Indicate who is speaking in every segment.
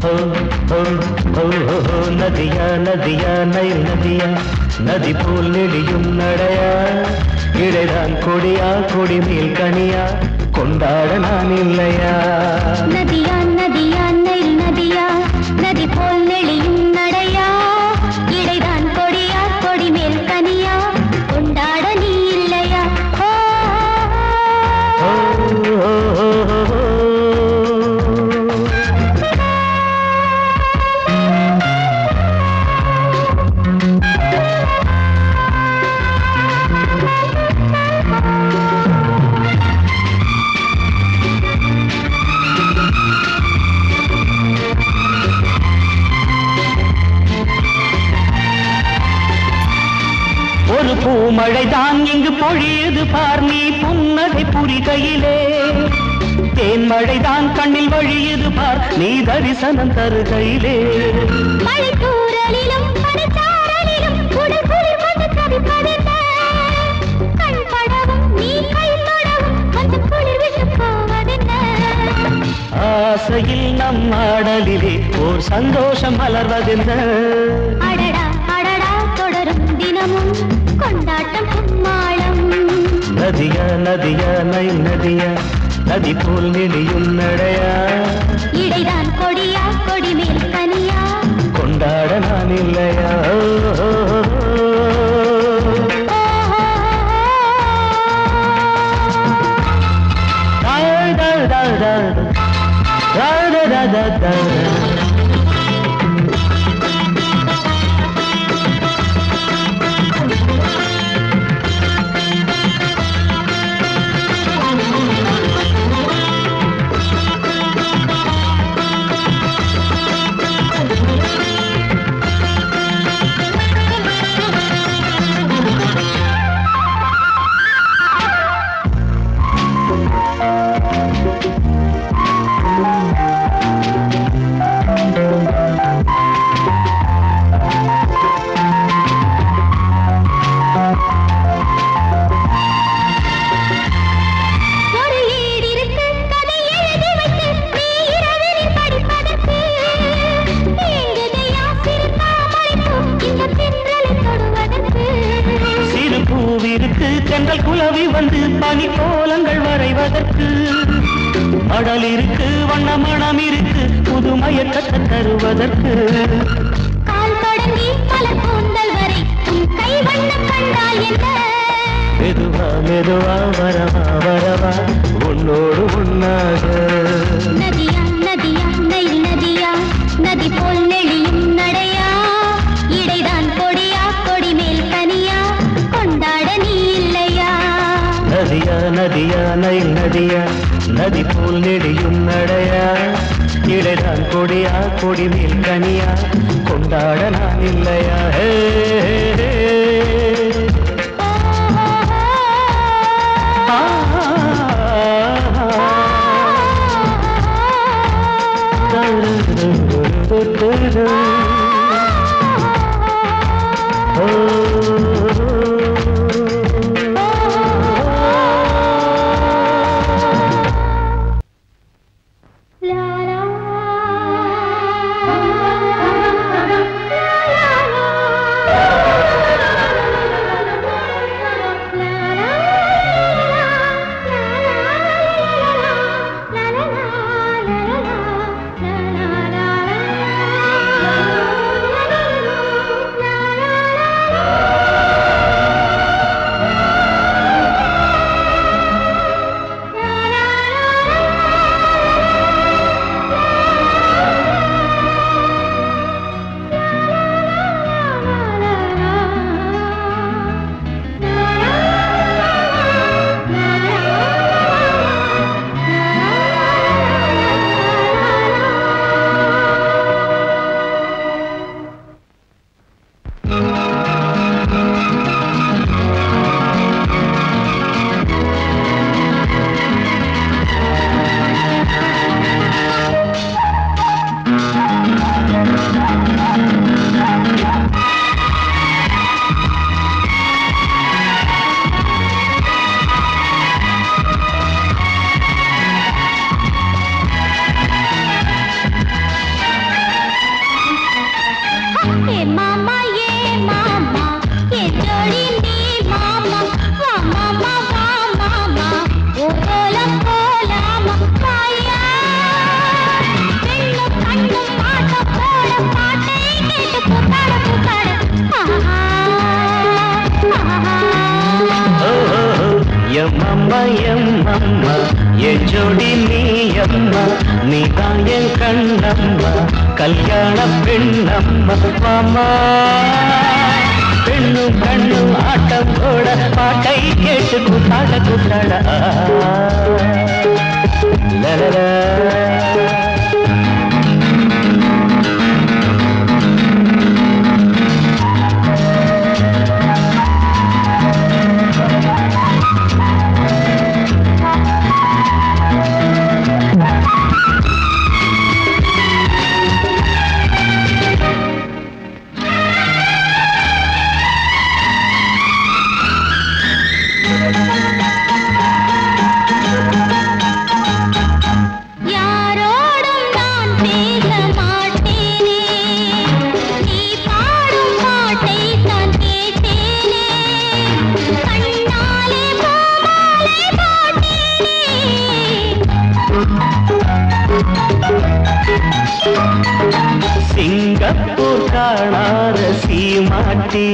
Speaker 1: ஓ ஓ ஓ ஓ, ஓ, நதியா நதியா நைல் நதியா நதி போல் நெடியும் நடையா இடைதான் கொடியா கொடி மேல் கனியா கொண்டாட நான் இல்லையா
Speaker 2: நதியா நதியா நெல் நதியா நதி போல் நெளியும் நடையா இடைதான் கொடியா கொடி மேல் கனியா கொண்டாட நீ இல்லையா ஓ,
Speaker 1: ஓ, ஓ, ஓ, ஓ, ஓ. ஒரு பூமழை தான் இங்கு பொழியது பார் நீ புன்னகை புரிகையிலே தேன்மழை தான் கண்ணில் வழியது பார் நீ தரிசனம் தருகையிலே
Speaker 2: மழைத்தூறலிலும் பனிச்சாரலிலும் உடல் குளிர் கொண்டு தவிப்பதென்ன? கண் படவும் நீ கை தொடவும் கொஞ்சம் குளிர் விட்டு போவதென்ன
Speaker 1: ஆசையில் நம் ஆடலிலே ஓர் சந்தோஷம் மலர்வதென்ன
Speaker 2: அடடா அடடா தொடரும் தினமும் கொண்டாட்டம் கும்மாளம்
Speaker 1: நதியா நதியா நை நதியா நதி போல் நெளியும் நடையா
Speaker 2: இடைதான் கொடியா கொடி மேல் கனியா
Speaker 1: கொண்டாட நான் இல்லையா ஓ, ஓ, ஓ, ஓ. Da, da, da, da. Da, da, da, da, da.
Speaker 2: ஒரு ஈடிருக்கு கதை எழுதி வைத்து நீ இரவினில் படிப்பதற்கு ஏங்குதையா சிறு தாமரைப்பூ இந்த தென்றலை தொடுவதற்கு
Speaker 1: சிறு பூவிருக்கு தென்றல் குலவி வந்து பனி கோலங்கள் வரைவதற்கு அடல் இருக்கு வண்ண மனம் இருக்கு புது மயக்கத்தை தருவதற்கு
Speaker 2: கால் தொடங்கி பல கூந்தல் வரை உன் கை வண்ணம் கண்டால் என்ன
Speaker 1: மெதுவா மெதுவா வரவா வரவா உன்னோடு உன்னாக
Speaker 2: நதியா நதியா நெல் நதியா நதி போல் நெளியும் நடையா இடைதான் கொடியா கொடி மேல் கனியா கொண்டாட நீ இல்லையா
Speaker 1: நதியா நதியா நைல் நதியா நதி போல் நெடியும் நடையா இடைதான் கொடியா கொடி மேல் கனியா கொண்டாட நான் இல்லையா ஹே, ஹே, ஹே. ஆ,
Speaker 2: la la la
Speaker 1: எம்மம்மா என் ஜோடி நீ அம்மா நீ தான் என் கண்ணம்மா கல்யாண பெண்ணம்மா மாமா பெண்ணும் கண்ணும் ஆட்டம் போட பாட்டை கேட்டு கூத்தாட கூத்தாட ஆ. லலலா.
Speaker 2: யாரோடும் நான் பேச மாட்டேனே நீ பாடும் பாட்டை தான் கேட்டேனே கண்ணாலே பூமாலை போட்டேனே
Speaker 1: சிங்கப்பூர் காணாத சீமாட்டி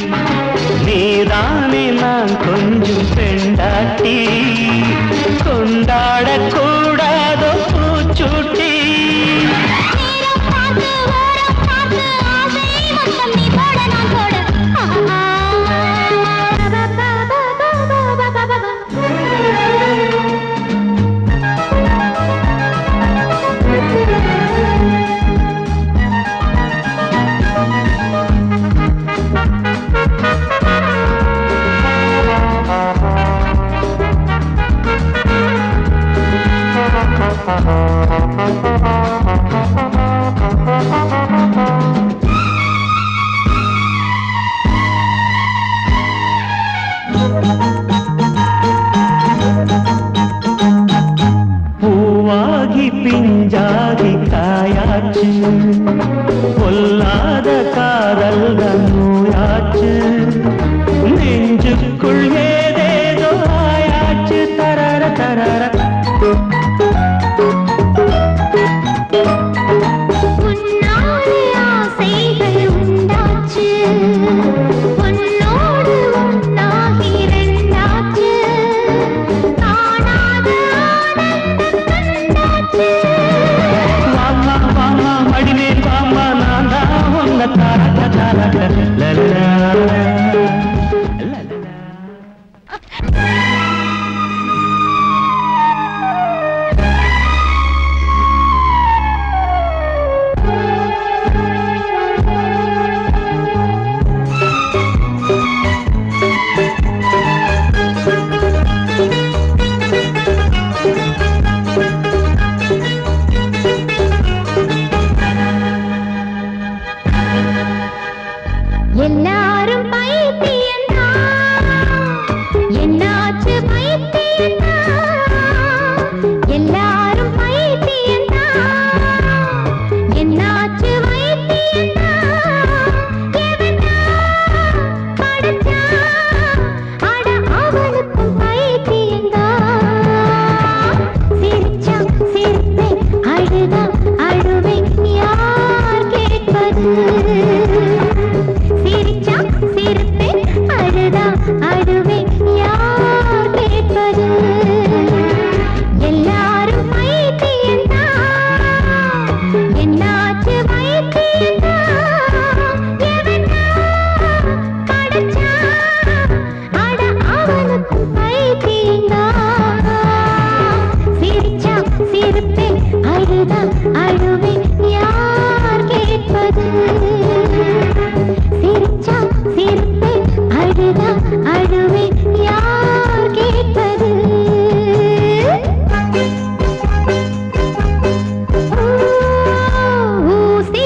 Speaker 1: நீதானே நான் கொஞ்சம் பெண்டாட்டி கொண்டாட கூடாதோ பூச்சூட்டி
Speaker 2: நேரம் பார்த்து ஓரம் பார்த்து ஆசை மொத்தம் நீ போட நான் போட ஆஹா.
Speaker 1: பூவாகி பிஞ்சாகி காயாச்சு பொல்லாத காதல் நூயாச்சு நெஞ்சுக்குள் ஏதேதோ ஆயாச்சு தரர தரர
Speaker 2: உன்னாலே ஆசைகள் உண்டாச்சு உன்னோடு உன்னாகி இரண்டாச்சு காணாத ஆனந்தம் கண்டாச்சு
Speaker 1: வாமா வாமா மடிமேல் வாமா நான் தான் உன்னை தாராட்ட தாராட்ட லலலா. லலலா.
Speaker 2: எல்லாரும் பைத்தியம்தான் என்னாச்சு பைத்தியம்தான் எல்லாரும் பைத்தியம்தான் என்னாச்சு வைத்தியம்தான் எவன்தான் படைச்சான் அட அவனுக்கும் பைத்தியம்தான் சிரிச்சான் சிரிப்பேன் அழுதான் அழுவேன் யார் கேட்பது சிரிச்சா சிரிப்பே அழுதா அழுவே யார் கேட்பது எல்லாரும் பைத்தியம்தான் என்னாச்சு வைத்தியம்தான் எவன்தான் படைச்சான் அட அவனுக்கும் பைத்தியம்தான் சிரிச்சா சிரிப்பே அழுதா அழுவே யார் கேட்பது சிரிச்சா சிரிப்பே அழுதா அழுவே யார் கேட்பது ஊ, ஊசி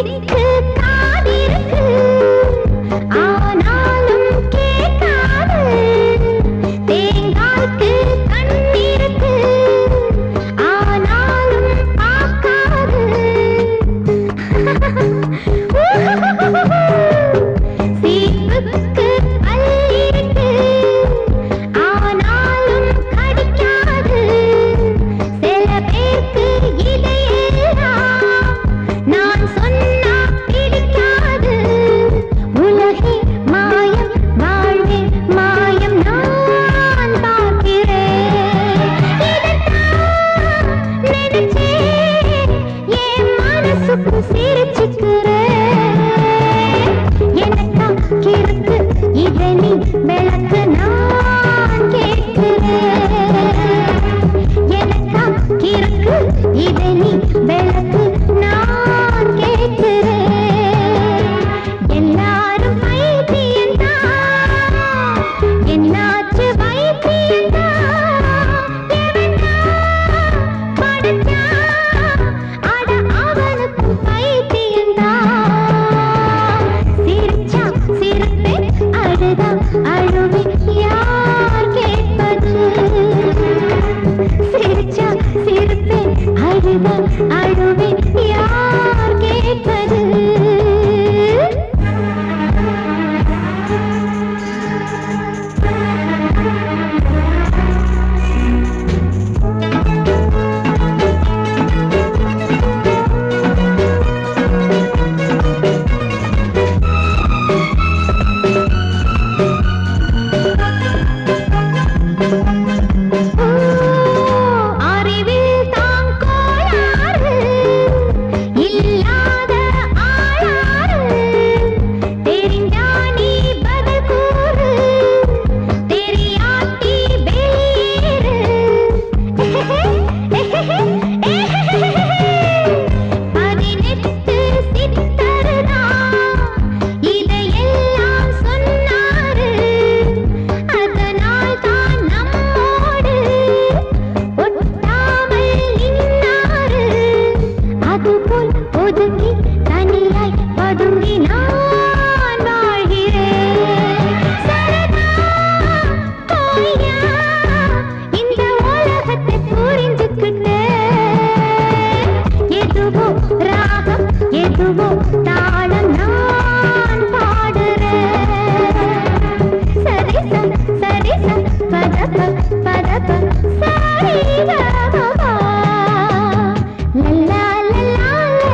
Speaker 2: மெதுவோ தாளம் நான் பாடுறேன் சரிச சரிச பதப பதப சரிகமபா லல்லா லல்லா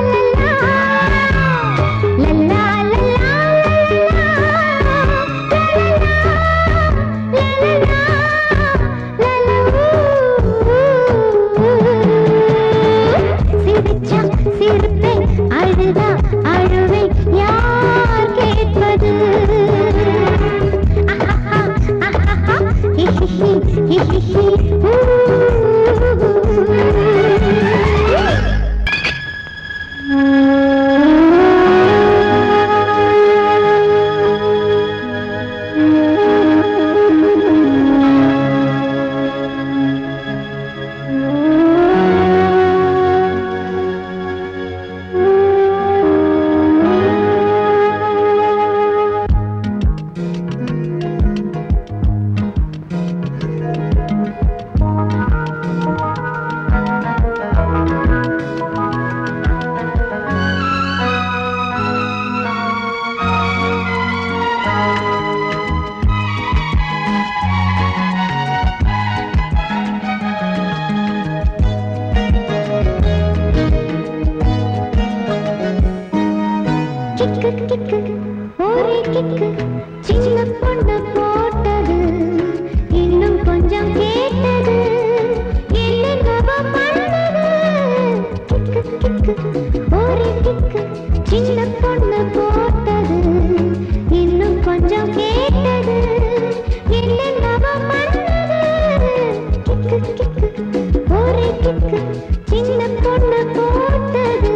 Speaker 2: லல்லா லல்லா லல்லா சிரிச்சா சிரிப்பேன் அழுதா அழுவேன் யார் கேட்பது அஹஹா, அஹஹா, ஹிஹிஹி, ஹிஹிஹி, ஊ. கிக்கு கிக்கு ஒரே கிக்கு சின்ன பொண்ணு போட்டது இன்னும் கொஞ்சம் கேட்டது என்னென்னவோ பண்ணது கிக்கு கிக்கு ஒரே கிக்கு சின்ன பொண்ணு போட்டது இன்னும் கொஞ்சம் கேட்டது என்னென்னவோ பண்ணது கிக்கு கிக்கு ஒரே கிக்கு சின்ன பொண்ணு போட்டது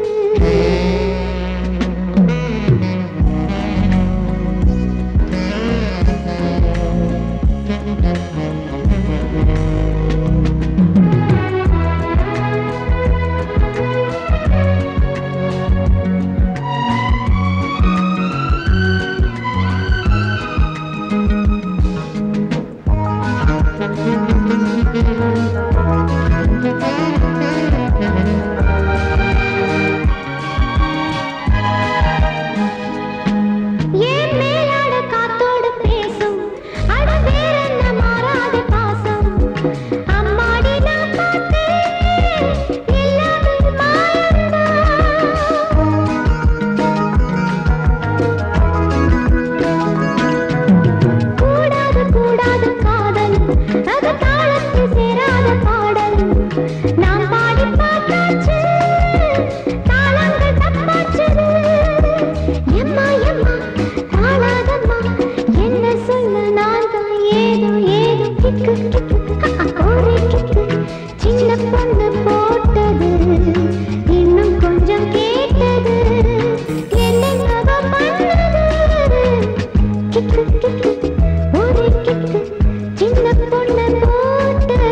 Speaker 2: ஏன் மேலாட காத்தோடு பேசும் அட வேறென்ன மாறாத பாசம் அம்மாடி நான் பார்த்தேன் எல்லாமே மாயம்தான். கூடாது கூடாது காதல் அது தாளத்தில் சேராத பாடல் நாம் பாடி பார்த்தாச்சு தாளங்கள் தப்பாச்சு எம்மா எம்மா தாளாதம்மா என்ன சொல்ல நான் தான் ஏதோ ஏதோ கிக்கு கிக்கு அஹ், அஹ், ஒரே கிக்கு சின்ன பொண்ணு போட்டது இன்னும் கொஞ்சம் கேட்டது என்னென்னவோ பண்ணது கிக்கு கிக்கு ஒரே கிக்கு சின்ன பொண்ணு போட்டது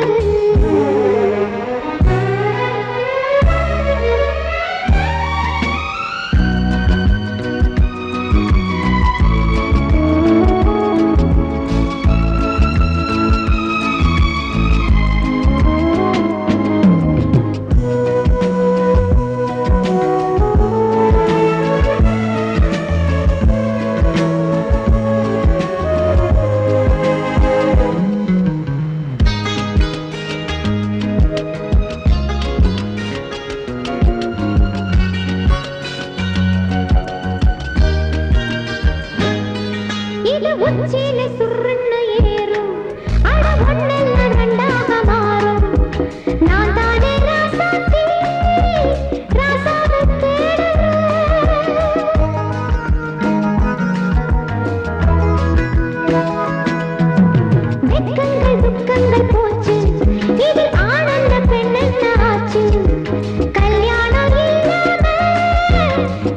Speaker 2: இது உச்சியில சுருன்னு ஏறும் அட ஒண்ணெல்லாம் ரெண்டாக மாறும் நான் தானே ராசாத்தி ராசாவை தேடுறேன் வெட்கங்கள் துக்கங்கள் போச்சு இது ஆனந்த பெண்ணென்ன ஆச்சு கல்யாணம் இல்லாம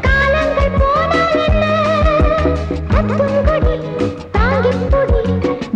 Speaker 2: காலங்கள் போனால் என்ன தத்துங்குடி தாங்கிப்புடி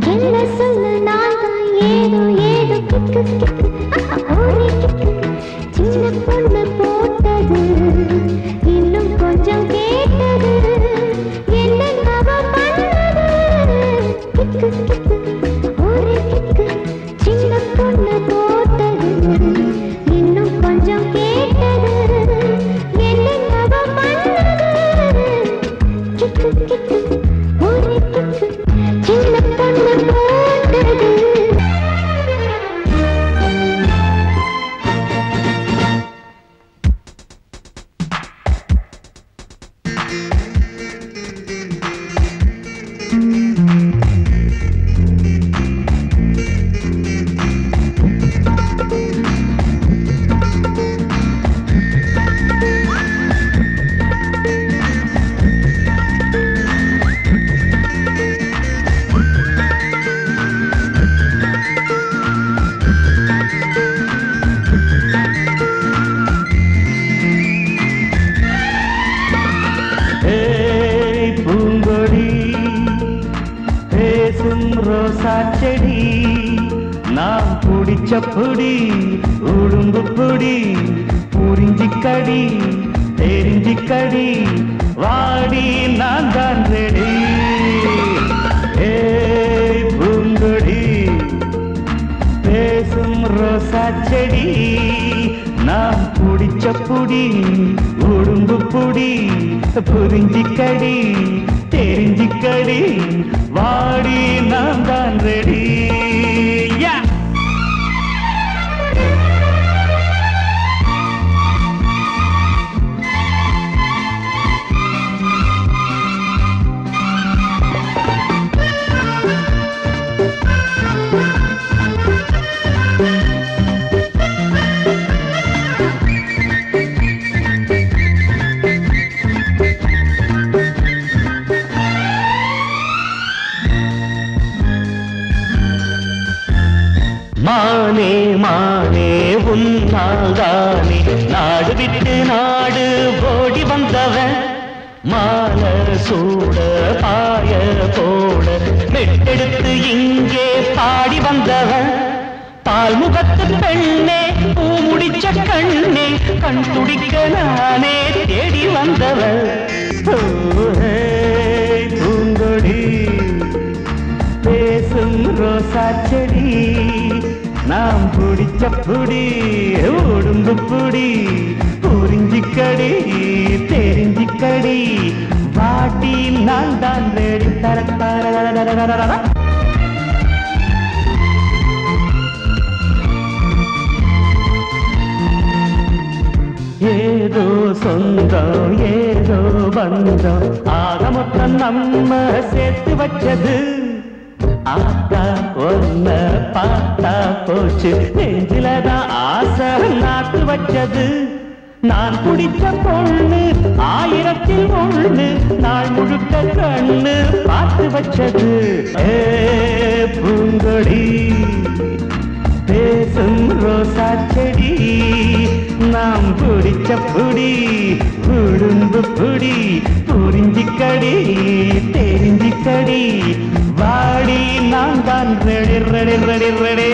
Speaker 1: ரோசா செடி நாம் பிடிச்ச பொடி உடும்பு பொடி புரிஞ்சிக்கடி தெரிஞ்சிக்கடி வாடி நான் தான் ரெடி ஏய் பூங்கொடி பேசும் ரோசா செடி நாம் பிடிச்ச புடி உடும்பு புடி புரிஞ்சிக்கடி தெரிஞ்சிக்கடி வாடி நான் தான் ரெடி மானே மானே உன்னாகானே நாடு விட்டு நாடு ஓடி வந்தவன் மாலை சூட பாய போட மெட்டெடுத்து இங்கே பாடி வந்தவன் பால் முகத்து பெண்ணே பூ முடிச்ச கண்ணே கண் துடிக்க நானே தேடி வந்தவன் ஓ, ஹே, பூங்கொடி பேசும் ரோசா செடி நாம் பிடிச்ச புடி உடும்பு புடி புரிஞ்சிக்கடி தெரிஞ்சிக்கடி வாட்டி நான் தான் ரெடி தர தர ஏதோ சொந்தம் ஏதோ பந்தம் ஆக மொத்தம் நம்ம சேர்த்து வச்சது ஆத்தா ஒன்ன பார்த்தா போச்சு நெஞ்சிலதான் ஆசை நாத்து வச்சது நான் குடிச்ச பொண்ணு ஆயிரத்தில் ஒண்ணு நாள் முழுக்க கண்ணு பார்த்து வச்சது ஏ பூங்கொடி பேசும் ரோசா செடி நாம் பிடிச்ச புடி உடும்பு புடி புரிஞ்சிக்கடி தெரிஞ்சிக்கடி வாடி நான் தான் ரெடி ரெடி ரெடி ரெடி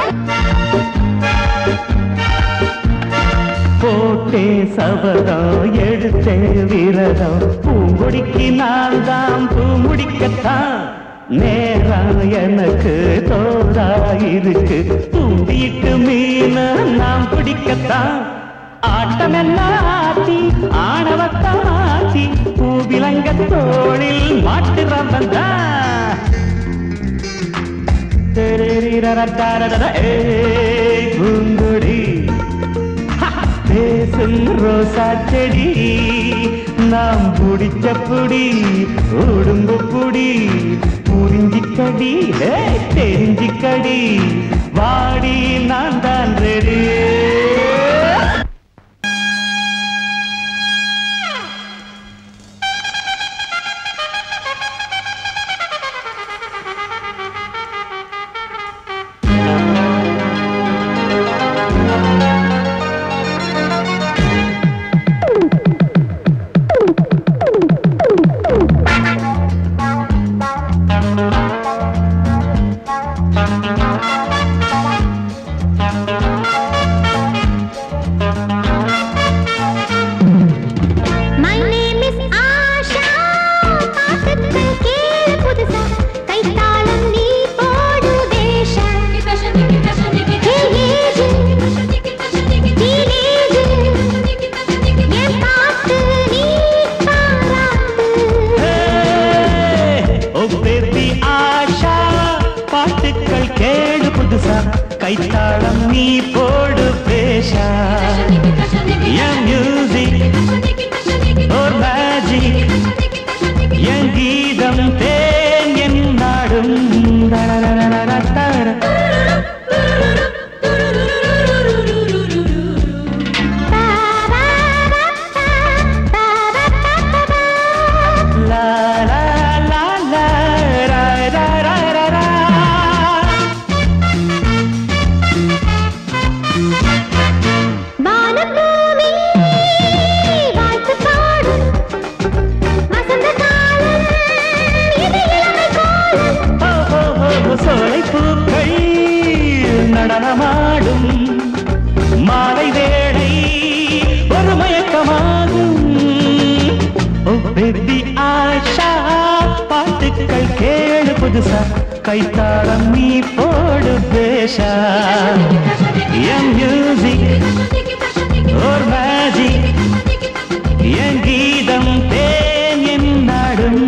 Speaker 1: போட்டே சபதம் எடுத்தே விரதம் பூங்குடிக்கு நான் தான் பூமுடிக்கத்தான் நேரம் எனக்கு தோதா இருக்கு தூண்டிட்டு மீன நாம் பிடிக்கத்தான் ஆட்டம் என்ன ஆட்டி ஆணவத்தை மாட்டி பூவிலங்க தோளில் மாட்டுறவன் தான் ஏய் பூங்குடி பேசும் ரோசா செடி நாம் பிடிச்ச புடி உடும்பு புடி புரிஞ்சிக்கடி ஹே, தெரிஞ்சிக்கடி வாடி நான் தான் ready
Speaker 2: My name is Asha பாட்டுக்கு கேளு புதுசா கைத்தாளம் நீ போடு வேஷா Teenage, teenage, என் பாட்டு நீ பாராட்டு
Speaker 1: ஓ பேபி ஆஷா பாட்டுக்கள் கேடு புதுசா கைத்தாளம் நீ போடு பேஷா என் மியூசிக் ஒரு மேஜிக் என் கீதம் தேன் என் நாடும் தரரரரரரர. லா லா லா லா ரா ரா ரா ரா ரா. பேபி ஆஷா பாட்டுக்கள் கேளு புதுசா கைத்தாளம் நீ போடு பேஷா என் மியூசிக் ஒரு மேஜிக் என் கீதம் தேன் என் நாடும்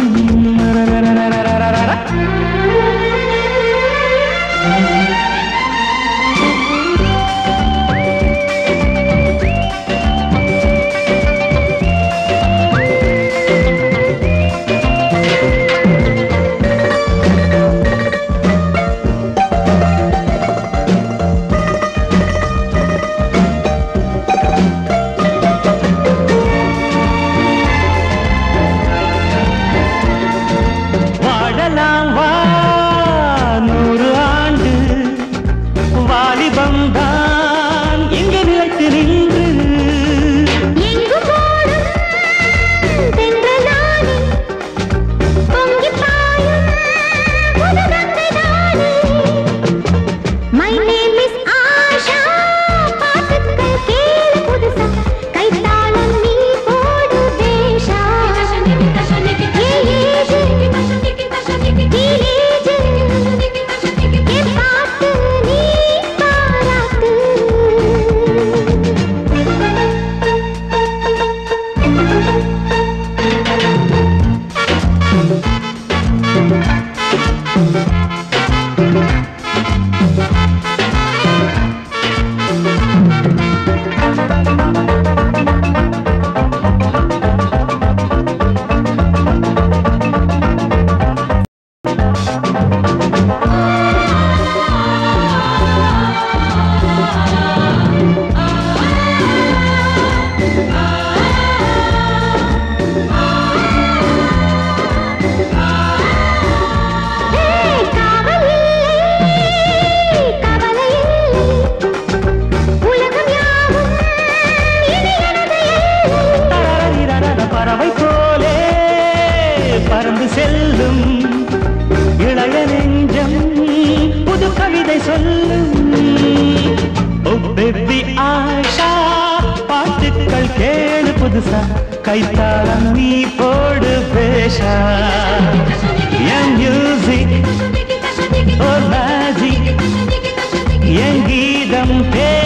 Speaker 1: வாழலாம் வா நூறு ஆண்டு வாலிபம் தான் இங்கு நிலைத்து நின்று
Speaker 2: எங்கு போடும் தென்றலானி பொங்கி பாயும் புதுகங்கை தானே மை நேம் இஸ் ஆஷா பாட்டுக்கள் கேளு புதுசா கைத்தாளம் நீ போடு வேஷா ஏ ஏஜ் டீனேஜ் என் பாட்டு நீ பாராட்டு ஏய் காவல் இல்லை கவலை இல்லை உலகம் யாவும் இனி எனது எல்லை
Speaker 1: தரரரிரரர பறவை போலே பறந்து செல்லும் இளைய நெஞ்சம் புது கவிதை சொல்லும் ஓ பேபி ஆஷா பாட்டுக்கள் கேளு புதுசா கைத்தாளம் நீ போடு பேஷா என் மியூசிக் ஓ மேஜிக் என் கீதம் பே